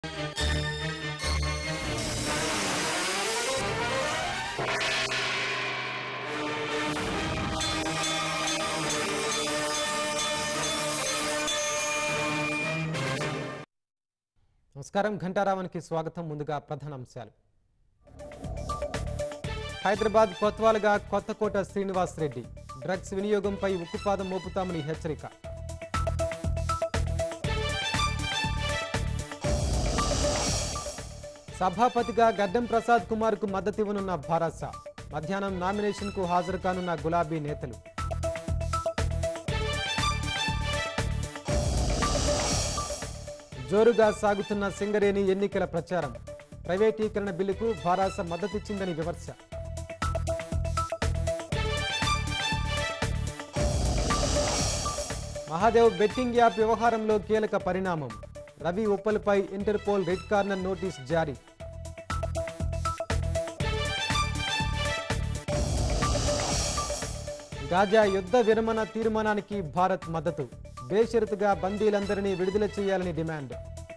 నమస్కారం ఘంటారావానికి స్వాగతం ముందుగా ప్రధాన అంశాలు హైదరాబాద్ కొత్వాలుగా కొత్తకోట శ్రీనివాస్ రెడ్డి డ్రగ్స్ వినియోగంపై ఉక్కుపాదం మోపుతామని హెచ్చరిక సభాపతిగా గడ్డం ప్రసాద్ కుమార్ కు మద్దతివ్వనున్న భారస మధ్యాహ్నం నామినేషన్ కు హాజరు కానున్న గులాబీ నేతలు జోరుగా సాగుతున్న సింగరేణి ఎన్నికల ప్రచారం ప్రైవేటీకరణ బిల్లుకు భారాస మద్దతిచ్చిందని విమర్శ మహాదేవ్ బెట్టింగ్ యాప్ వ్యవహారంలో కీలక పరిణామం రవి ఉప్పల్పై ఇంటర్పోల్ రెడ్ కార్నర్ నోటీస్ జారీ గాజా యుద్ధ విరమణ తీర్మానానికి భారత్ మద్దతు బేషరతుగా బందీలందరినీ విడుదల చేయాలని డిమాండ్